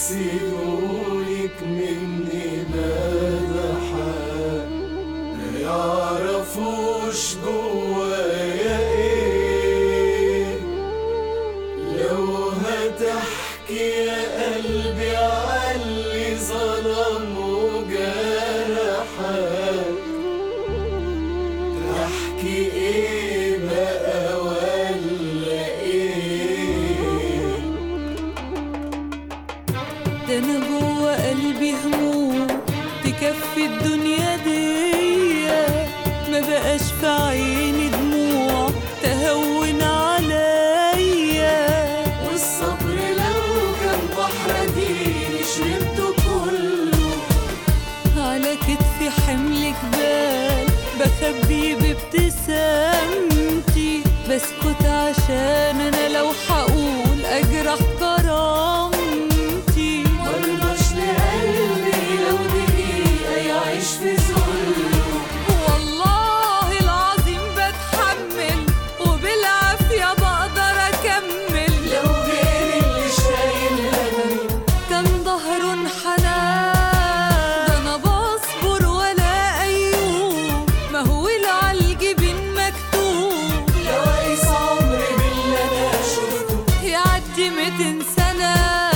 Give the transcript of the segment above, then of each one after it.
يحسدونك مني مدحك ما يعرفوش جوايا ايه لو هتحكي يا قلبي عاللي ظلم وجرحك تحكي ايه بقى ولا ايه ده انا جوه قلبي هموم تكفي الدنيا دي ما بقاش في عيني دموع تهون عليا والصبر لو كان بحر اديني شربته كله على كتفي حمل جبال بخبي بابتسامتي بسكت عشان انا لو حقول اجرح كرامتي مرضاش لقلبي لو دقيقة يعيش في ذله والله العظيم بتحمل وبالعافية بقدر أكمل لو غير اللي شايل همي كان ظهر حنان ده أنا بصبر ولا أيوب ما هو العالجبين مكتوب لو اقيس عمري باللي انا شفته يعدي ميتين سنة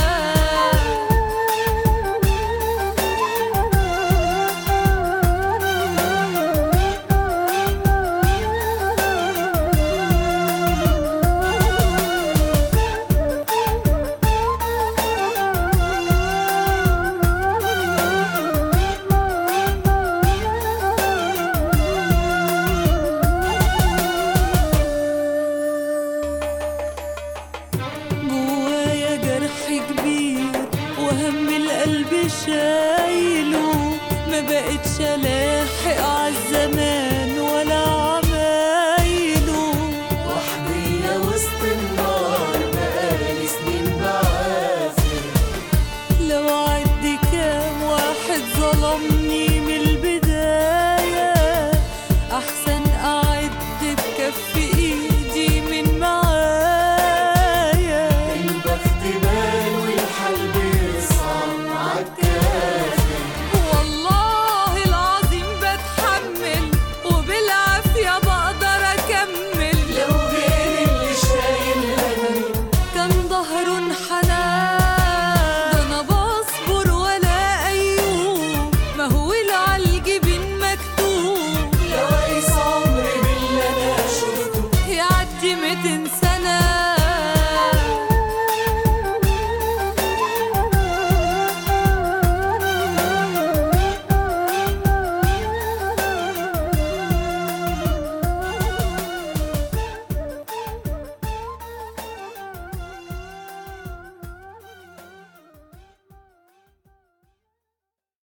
جوايا جرح كبير وهم القلب شايله ما بقتش الاحق عالزمان ولا عمايله وحدية وسط النار بقالي سنين بعافر لو عد كام واحد ظلمني من البداية أحسن أعد بكفي